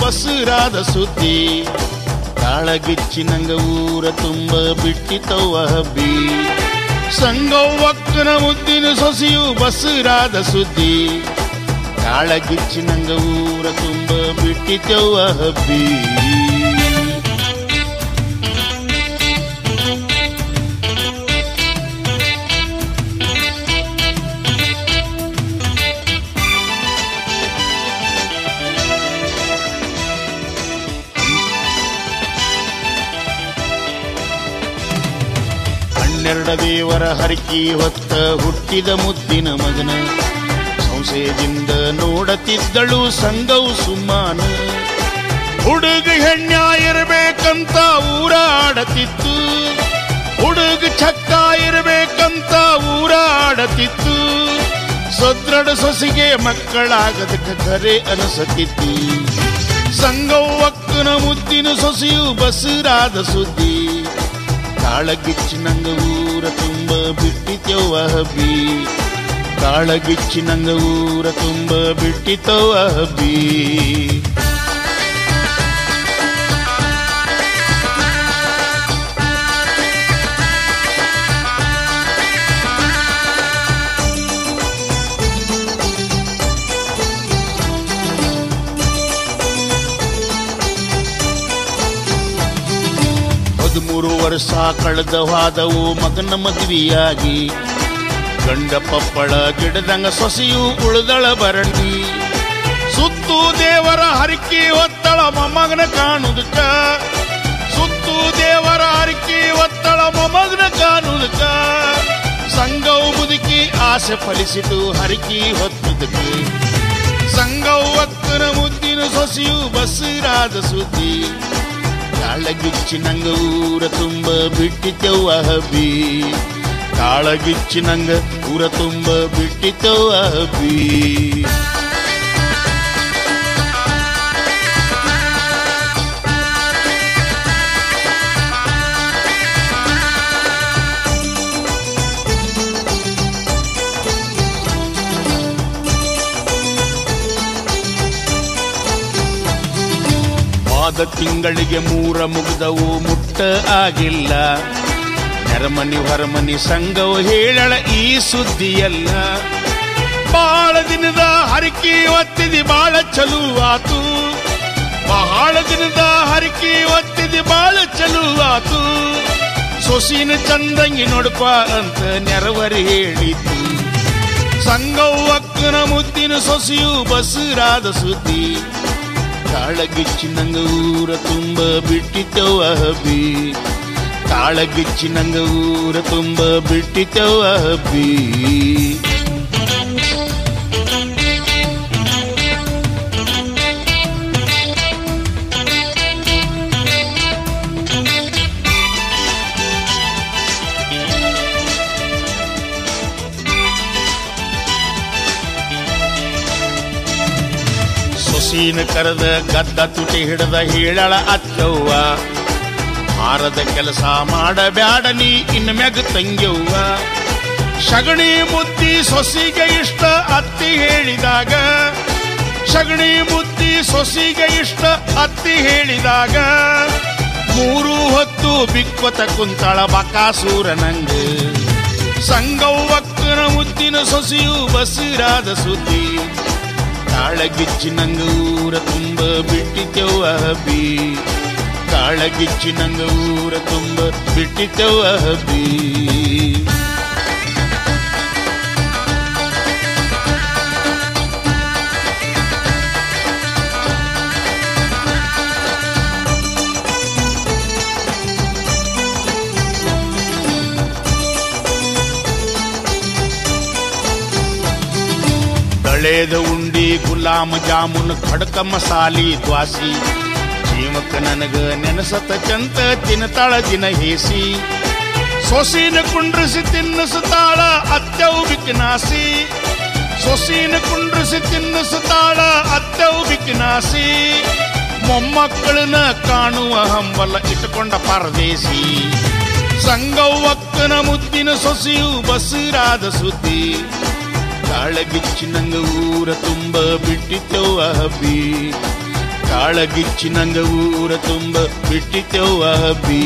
ಬಸರಾದ ಸುದ್ದಿ ಕಾಳಗಿಚ್ಚಿ ನಂಗ ಊರ ತುಂಬ ಬಿಟ್ಟಿತವ್ವ ಹಬ್ಬಿ ಸಂಗವ್ವಕ್ಕನ ಮುದ್ದಿನ ಸೊಸೆಯು ಬಸರಾದ ಸುದ್ದಿ ಕಾಳಗಿಚ್ಚಿ ನಂಗ ಊರ ತುಂಬ ಬಿಟ್ಟಿತವ್ವ ಹಬ್ಬಿ ಹನ್ನೆರಡ ದೇವರ ಹರಕಿ ಹೊತ್ತ ಹುಟ್ಟಿದ ಮುದ್ದಿನ ಮಗನ ಸಂಶಯದಿಂದ ನೋಡತಿದ್ದಳು ಸಂಗವು ಸುಮ್ಮಾನ ಹುಡುಗ ಹೆಣ್ಣ ಇರಬೇಕಂತ ಊರಾಡತಿತ್ತು ಹುಡುಗ ಚಕ್ಕ ಇರಬೇಕಂತ ಊರಾಡತಿತ್ತು ಸದೃಢ ಸೊಸಿಗೆ ಮಕ್ಕಳಾಗದಕ್ಕೆ ಕರೆ ಅನಿಸತಿತ್ತು ಸಂಗವ್ವಕ್ಕನ ಮುದ್ದಿನ ಸೊಸೆಯು ಬಸರಾದ ಸುದ್ದಿ ಕಾಳಗಿಚ್ಚಿ ನಂಗ ಊರ ತುಂಬ ಬಿಟ್ಟಿತವ್ವ ಹಬ್ಬಿ ಕಾಳಗಿಚ್ಚಿ ನಂಗ ಊರ ತುಂಬ ಬಿಟ್ಟಿತವ್ವ ಹಬ್ಬಿ ಹದಿಮೂರು ವರ್ಷ ಕಳೆದ ಹೋದವು ಮಗನ ಮದುವೆಯಾಗಿ ಗಂಡ ಪಪ್ಪಳ ಗಿಡದಂಗ ಸೊಸೆಯು ಉಳಿದಳ ಬರಣಿ ಸುತ್ತು ದೇವರ ಹರಕಿ ಒತ್ತಳ ಮೊಮ್ಮಗನ ಕಾಣುದಕ್ಕ ಸುತ್ತು ದೇವರ ಹರಕಿ ಒತ್ತಳ ಮೊಮ್ಮಗನ ಕಾಣುದಕ್ಕ ಸಂಗವು ಮುದುಕಿ ಆಸೆ ಫಲಿಸಿತು ಹರಕಿ ಹೊತ್ತದಕ್ಕೆ ಸಂಗವು ಒಕ್ಕನ ಮುದ್ದಿನ ಸೊಸೆಯು ಬಸರಾದ ಸುದ್ದಿ ಕಾಳಗಿಚ್ಚಿ ನಂಗ ಊರ ತುಂಬ ಬಿಟ್ಟಿತವ್ವ ಹಬ್ಬಿ ಕಾಳಗಿಚ್ಚಿ ನಂಗ ಊರ ತುಂಬ ಬಿಟ್ಟಿತವ್ವ ಹಬ್ಬಿ ಆದ ತಿಂಗಳಿಗೆ ಮೂರ ಮುಗ್ದವು ಮುಟ್ಟ ಆಗಿಲ್ಲ ನೆರಮನಿ ಹೊರಮನಿ ಸಂಘವು ಹೇಳಳ ಈ ಸುದ್ದಿಯಲ್ಲ ಬಹಳ ದಿನದ ಹರಕಿ ಒತ್ತಿದಿ ಬಾಳ ಚಲುವಾತು ಬಹಳ ದಿನದ ಹರಕಿ ಒತ್ತಿದಿ ಬಾಳ ಚಲುವಾತು ಸೊಸಿನ ಚಂದಂಗಿ ನೋಡ್ಪ ಅಂತ ನೆರವರಿ ಹೇಳಿತು ಸಂಗವ್ವಕ್ಕನ ಮುದ್ದಿನ ಸೊಸೆಯು ಬಸರಾದ ಸುದ್ದಿ ಕಾಳಗಿಚ್ಚಿ ನಂಗ ಊರ ತುಂಬ ಬಿಟ್ಟಿತವ್ವ ಹಬ್ಬಿ ಕಾಳಗಿಚ್ಚಿ ನಂಗ ಊರ ತುಂಬ ಬಿಟ್ಟಿತವ್ವ ಹಬ್ಬಿ ಸೊಸೀನ ಕರೆದ ಗದ್ದ ತುಟಿ ಹಿಡದ ಹೇಳಳ ಅತ್ತವ್ವ ಹಾರದ ಕೆಲಸ ಮಾಡಬ್ಯಾಡ ನೀ ಇನ್ ಮ್ಯಾಗ ತಂಗ್ಯವ್ವ ಶಗಣಿ ಮುದ್ದಿ ಸೊಸಿಗೆ ಇಷ್ಟ ಅತ್ತಿ ಹೇಳಿದಾಗ ಶಗಣಿ ಮುದ್ದಿ ಸೊಸಿಗೆ ಇಷ್ಟ ಅತ್ತಿ ಹೇಳಿದಾಗ ಮೂರು ಹೊತ್ತು ಬಿಕ್ವತ ಕುಂತಳ ಬಕಾಸೂರನಂಗ ಸಂಗವ್ವಕ್ಕನ ಮುದ್ದಿನ ಸೊಸೆಯು ಬಸಿರಾದ ಸುದ್ದಿ ಕಾಳಗಿಚ್ಚಿ ನಂಗ ಊರ ತುಂಬ ಬಿಟ್ಟಿದ್ದೆವ್ವ ಹಬ್ಬಿ ಕಾಳಗಿಚ್ಚಿ ನಂಗ ಊರ ತುಂಬ ಬಿಟ್ಟಿದ್ದೆವ್ವ ಹಬ್ಬಿ ತಳೇದ ಉಂಡಿ ಗುಲಾಮ ಜಾಮೂನ್ ಖಡಕ ಮಸಾಲಿ ದ್ವಾಸಿ ಜೀವಕ ನನಗ ನೆನಸತ ಚಂತ ತಿನ್ನತಾಳ ದಿನ ಹೇಸಿ ಸೊಸೀನ ಕುಂಡ್ರಿಸಿ ತಿನ್ನಿಸುತ್ತಾಳ ಅತ್ಯವು ಬಿಕ್ನಾಸಿ ಸೊಸೀನ ಕುಂಡ್ರಿಸಿ ತಿನ್ನಿಸುತ್ತಾಳ ಅತ್ಯವು ಬಿಕ್ನಾಸಿ ಮೊಮ್ಮಕ್ಕಳನ್ನ ಕಾಣುವ ಹಂಬಲ ಇಟ್ಟುಕೊಂಡ ಪರದೇಸಿ ಸಂಗವ್ವಕ್ಕನ ಮುದ್ದಿನ ಸೊಸೆಯು ಬಸಿರಾದ ಸುದ್ದಿ ಕಾಳಗಿಚ್ಚಿ ನಂಗ ಊರ ತುಂಬ ಬಿಟ್ಟಿದ್ದೆವ್ವ ಹಬ್ಬಿ ಕಾಳಗಿಚ್ಚಿ ನಂಗ ಊರ ತುಂಬ ಬಿಟ್ಟಿತೆವ್ವ ಹಬ್ಬಿ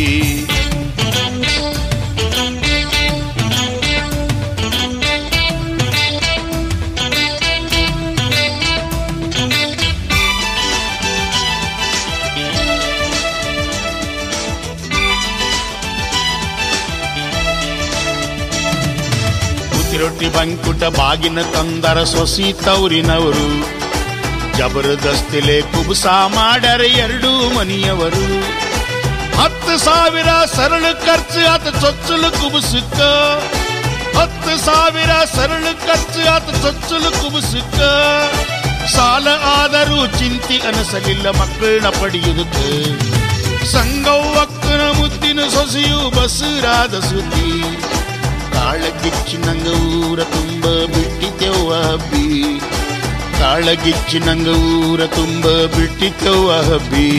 ರೊಟ್ಟಿ ಬಂಕುಟ ಬಾಗಿನ ತಂದರ ಸೊಸಿ ತೌರಿನವರು ಜಬರ್ದಸ್ತಿಲೆ ಕುಬುಸ ಮಾಡ್ಯಾರ ಎರಡೂ ಮನಿಯವರು ಹತ್ತು ಸಾವಿರ ಸರಳ ಖರ್ಚು ಆತ ಚೊಚ್ಚಲು ಕುಬುಸಕ್ಕ ಹತ್ತು ಸಾವಿರ ಸರಳ ಖರ್ಚು ಆತ ಚೊಚ್ಚಲು ಕುಬುಸಕ್ಕ ಸಾಲ ಆದರೂ ಚಿಂತಿ ಅನಿಸಲಿಲ್ಲ ಮಕ್ಕಳನ್ನ ಪಡೆಯುವುದಕ್ಕೆ ಸಂಗವ್ವಕ್ಕನ ಮುದ್ದಿನ ಸೊಸೆಯು ಬಸುರಾದ ಸುದ್ದಿ ಕಾಳಗಿಚ್ಚಿ ನಂಗ ಊರ ತುಂಬ ಬಿಟ್ಟಿದ್ದೆವ್ವ ಹಬ್ಬಿ ಕಾಳಗಿಚ್ಚಿ ನಂಗ ಊರ ತುಂಬ ಬಿಟ್ಟಿದ್ದೆವ್ವ ಹಬ್ಬಿ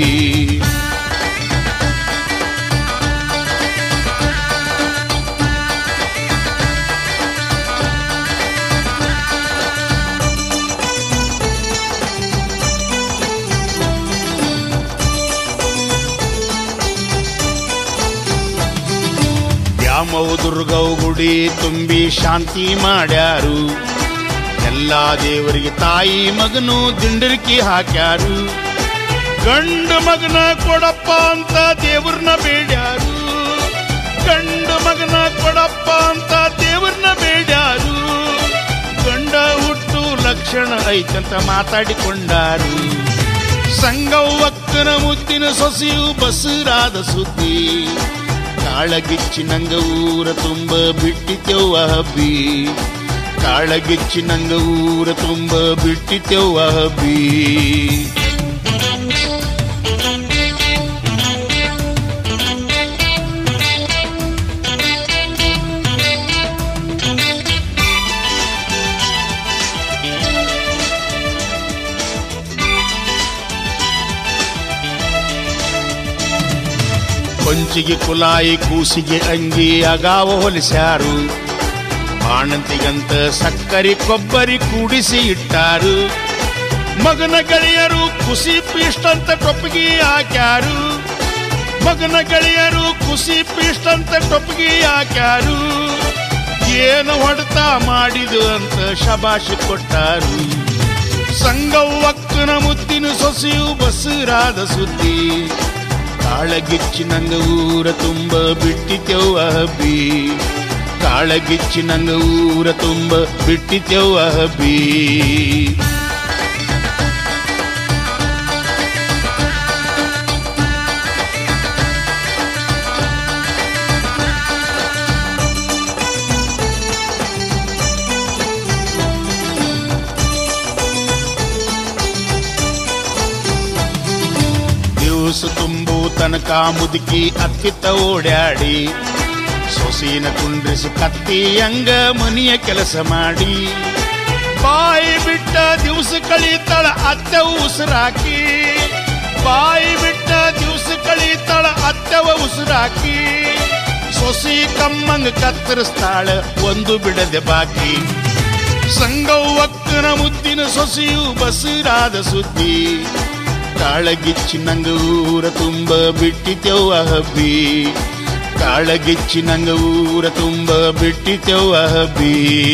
ದ್ಯಾಮವು ದುರ್ಗವು ಗುಡಿ ತುಂಬಿ ಶಾಂತಿ ಮಾಡ್ಯಾರು ಎಲ್ಲಾ ದೇವರಿಗೆ ತಾಯಿ ಮಗನು ದಿಂಡರಿಕಿ ಹಾಕ್ಯಾರು ಗಂಡು ಮಗನ ಕೊಡಪ್ಪ ಅಂತ ದೇವ್ರನ್ನ ಬೇಡ್ಯಾರು ಗಂಡು ಮಗನ ಕೊಡಪ್ಪ ಅಂತ ದೇವ್ರನ್ನ ಬೇಡ್ಯಾರು ಗಂಡ ಹುಟ್ಟು ಲಕ್ಷಣ ಐತಂತ ಮಾತಾಡಿಕೊಂಡಾರು ಸಂಗವ್ವಕ್ಕನ ಮುದ್ದಿನ ಸೊಸೆಯು ಬಸುರಾದ ಸುದ್ದಿ ಕಾಳಗಿಚ್ಚಿ ನಂಗ ಊರ ತುಂಬ ಬಿಟ್ಟಿತೆವ್ವ ಹಬ್ಬಿ ಕಾಳಗಿಚ್ಚಿ ನಂಗ ಊರ ತುಂಬ ಬಿಟ್ಟಿತೆವ್ವ ಹಬ್ಬಿ ಕೊಂಚಿಗೆ ಕುಲಾಯಿ ಕೂಸಿಗೆ ಅಂಗಿ ಅಗಾವ ಹೊಲಿಸ್ಯಾರು ಬಾಣಂತಿಗಂತ ಸಕ್ಕರೆ ಕೊಬ್ಬರಿ ಕೂಡಿಸಿ ಇಟ್ಟಾರು ಮಗನ ಗೆಳೆಯರು ಕುಸಿ ಪೀಸ್ಟ್ ಅಂತ ಟೊಪ್ಪಿಗೆ ಹಾಕ್ಯಾರು ಮಗನ ಗೆಳೆಯರು ಕುಸಿ ಪೀಸ್ಟ್ ಅಂತ ಟೊಪ್ಪಿಗೆ ಹಾಕ್ಯಾರು ಏನು ಹೊಡೆತ ಮಾಡಿದು ಅಂತ ಶಬಾಷಿ ಕೊಟ್ಟಾರು ಸಂಗವ್ವಕ್ಕನ ಮುದ್ದಿನ ಸೊಸೆಯು ಬಸುರಾದ ಸುದ್ದಿ ಕಾಳಗಿಚ್ಚಿ ನಂಗ ಊರ ತುಂಬ ಬಿಟ್ಟಿತೆವ್ವ ಹಬ್ಬಿ ಕಾಳಗಿಚ್ಚಿ ನಂಗ ಊರ ತುಂಬ ಬಿಟ್ಟಿತೆವ್ವ ಹಬ್ಬಿ ದಿವಸ ತುಂಬು ತನಕ ಮುದುಕಿ ಅತ್ತಿತ್ತ ಓಡ್ಯಾಡಿ ಸೊಸೀನ ಕುಂಡ್ರಿಸಿ ಕತ್ತಿ ಹಂಗ ಮನಿಯ ಕೆಲಸ ಮಾಡಿ ಬಾಯಿ ಬಿಟ್ಟ ದಿವಸ ಕಳೀತಾಳ ಅತ್ತೆವ ಉಸಿರಾಕಿ ಬಾಯಿ ಬಿಟ್ಟ ದಿವಸ ಕಳೀತಾಳ ಅತ್ತೆವ ಉಸಿರಾಕಿ ಸೊಸಿ ಕಮ್ಮಂಗ ಕತ್ತರಿಸ್ತಾಳ ಒಂದು ಬಿಡದೆ ಬಾಕಿ ಸಂಗವ್ವಕ್ಕನ ಮುದ್ದಿನ ಸೊಸೆಯು ಬಸುರಾದ ಸುದ್ದಿ ಕಾಳಗಿಚ್ಚಿ ನಂಗ ಊರ ತುಂಬ ಬಿಟ್ಟಿತೆವ್ವ ಹಬ್ಬಿ ಕಾಳಗಿಚ್ಚಿ ನಂಗ ಊರ ತುಂಬ ಬಿಟ್ಟಿತೆವ್ವ ಹಬ್ಬಿ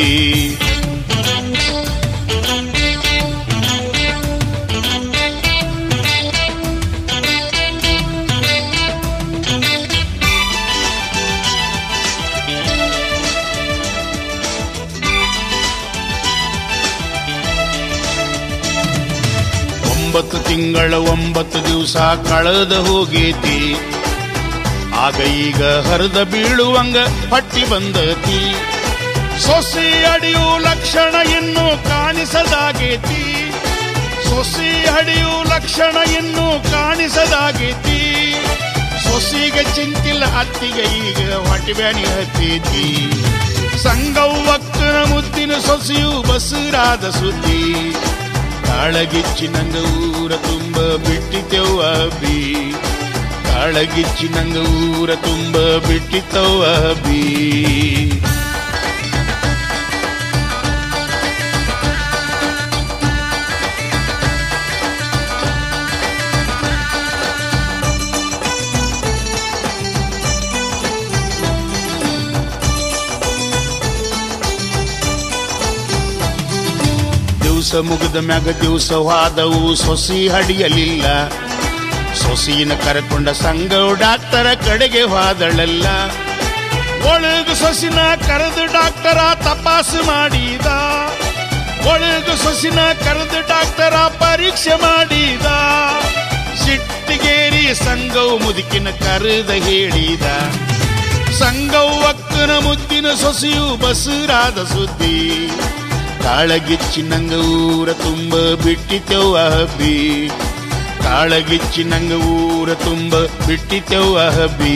ಒಂಬತ್ತು ತಿಂಗಳ ಒಂಬತ್ತು ದಿವಸ ಕಳೆದ ಹೋಗೇತಿ ಆಗ ಈಗ ಹರಿದ ಬೀಳುವಂಗ ಪಟ್ಟಿ ಬಂದತಿ ಸೊಸಿ ಅಡಿಯು ಲಕ್ಷಣ ಇನ್ನು ಕಾಣಿಸದಾಗೇತಿ ಸೊಸಿ ಅಡಿಯು ಲಕ್ಷಣ ಇನ್ನು ಕಾಣಿಸದಾಗೇತಿ ಸೊಸಿಗೆ ಚಿಂತಿಲ್ಲ ಅತ್ತಿಗೆ ಈಗ ಹೊಟ್ಟೆಬ್ಯಾನಿ ಹತ್ತೈತಿ ಸಂಗವ್ವಕ್ಕನ ಮುದ್ದಿನ ಸೊಸೆಯು ಬಸುರಾದ ಸುದ್ದಿ ಕಾಳಗಿಚ್ಚಿ ನಂಗ ಊರ ತುಂಬ ಬಿಟ್ಟಿತೆವ್ವ ಬಿ ಕಾಳಗಿಚ್ಚಿ ನಂಗ ಊರ ತುಂಬ ಬಿಟ್ಟಿತವ್ವ ಬಿ ದಿವಸ ಮುಗಿದ ಮ್ಯಾಗ ದಿವಸವಾದವು ಸೊಸಿ ಹಡಿಯಲಿಲ್ಲ ಸೊಸಿನ ಕರೆಕೊಂಡ ಸಂಘವು ಡಾಕ್ಟರ ಕಡೆಗೆ ಹೋದಳಲ್ಲ ಒಳಗ ಸೊಸಿನ ಕರೆದು ಡಾಕ್ಟರ ತಪಾಸು ಮಾಡಿದ ಒಳಗ ಸೊಸಿನ ಕರೆದು ಡಾಕ್ಟರ ಪರೀಕ್ಷೆ ಮಾಡಿದ ಸಿಟ್ಟಿಗೇರಿ ಸಂಘವು ಮುದುಕಿನ ಕರೆದ ಹೇಳಿದ ಸಂಘವು ಅಕ್ಕನ ಮುದ್ದಿನ ಸೊಸೆಯು ಬಸುರಾದ ಸುದ್ದಿ ಕಾಳಗಿಚ್ಚಿ ನಂಗ ಊರ ತುಂಬ ಬಿಟ್ಟಿತೆವ್ವ ಹಬ್ಬಿ ಕಾಳಗಿಚ್ಚಿ ನಂಗ ಊರ ತುಂಬ ಬಿಟ್ಟಿತೆವ್ವ ಹಬ್ಬಿ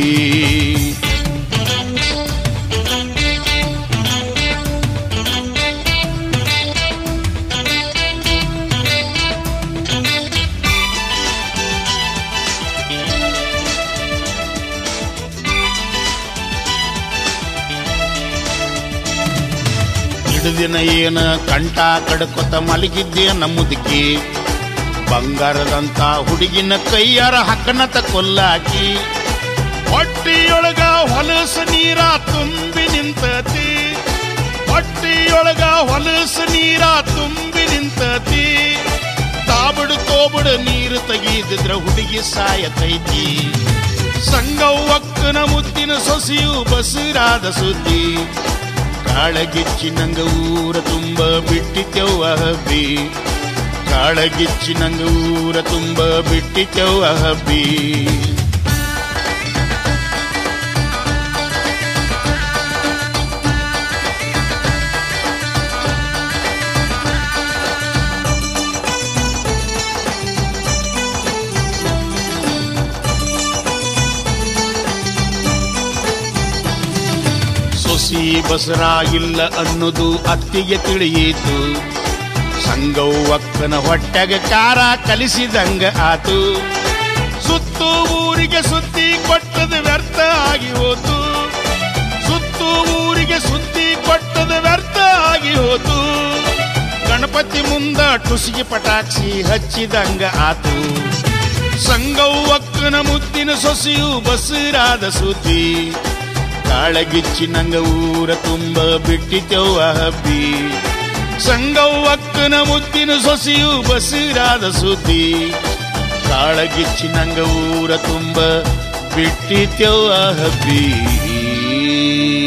ದಿನ ಏನ ಕಂಟ ಕಡ್ಕೊತ ಮಲಗಿದ್ದೇನ ಮುದುಕಿ ಬಂಗಾರದಂತ ಹುಡುಗಿನ ಕೈಯಾರ ಹಕ್ಕನತ ಕೊಲ್ಲಾಕಿ ಹೊಟ್ಟಿಯೊಳಗ ಹೊಲಸ ನೀರ ತುಂಬಿ ನಿಂತತಿ ಹೊಟ್ಟಿಯೊಳಗ ಹೊಲಸ ನೀರ ತುಂಬಿ ನಿಂತತಿ ತಾಬಡು ತೋಬಡು ನೀರು ತೆಗೀದಿದ್ರ ಹುಡುಗಿ ಸಾಯತೈತಿ ಸಂಗವ್ವಕ್ಕನ ಮುದ್ದಿನ ಸೊಸೆಯು ಬಸುರಾದ ಸುದ್ದಿ ಕಾಳಗಿಚ್ಚಿ ನಂಗ ಊರ ತುಂಬ ಬಿಟ್ಟಿತೆವ್ವ ಹಬ್ಬಿ ಕಾಳಗಿಚ್ಚಿ ನಂಗ ಊರ ತುಂಬ ಬಿಟ್ಟಿತೆವ್ವ ಹಬ್ಬಿ ಸೊಸಿ ಬಸರ ಇಲ್ಲ ಅನ್ನೋದು ಅತ್ತಿಗೆ ತಿಳಿಯಿತು ಸಂಗವು ಅಕ್ಕನ ಹೊಟ್ಟೆಗೆ ಕಾರ ಕಲಿಸಿದಂಗ ಆತು ಸುತ್ತು ಊರಿಗೆ ಸುದ್ದಿ ಕೊಟ್ಟದ ವ್ಯರ್ಥ ಆಗಿ ಹೋತು ಸುತ್ತು ಊರಿಗೆ ಸುದ್ದಿ ಕೊಟ್ಟದ ವ್ಯರ್ಥ ಆಗಿ ಹೋತು ಗಣಪತಿ ಮುಂದ ಟುಸಿಗೆ ಪಟಾಕ್ಷಿ ಹಚ್ಚಿದಂಗ ಆತು ಸಂಗವು ಅಕ್ಕನ ಮುದ್ದಿನ ಸೊಸೆಯು ಬಸುರಾದ ಸುದ್ದಿ ಕಾಳಗಿಚ್ಚಿ ನಂಗ ಊರ ತುಂಬ ಬಿಟ್ಟಿತೆವ್ವ ಹಬ್ಬಿ ಸಂಗವ್ವಕ್ಕನ ಮುದ್ದಿನ ಸೊಸೆಯು ಬಸಿರಾದ ಸುದ್ದಿ ಕಾಳಗಿಚ್ಚಿ ನಂಗ ಊರ ತುಂಬ ಬಿಟ್ಟಿತೆವ್ವ ಹಬ್ಬಿ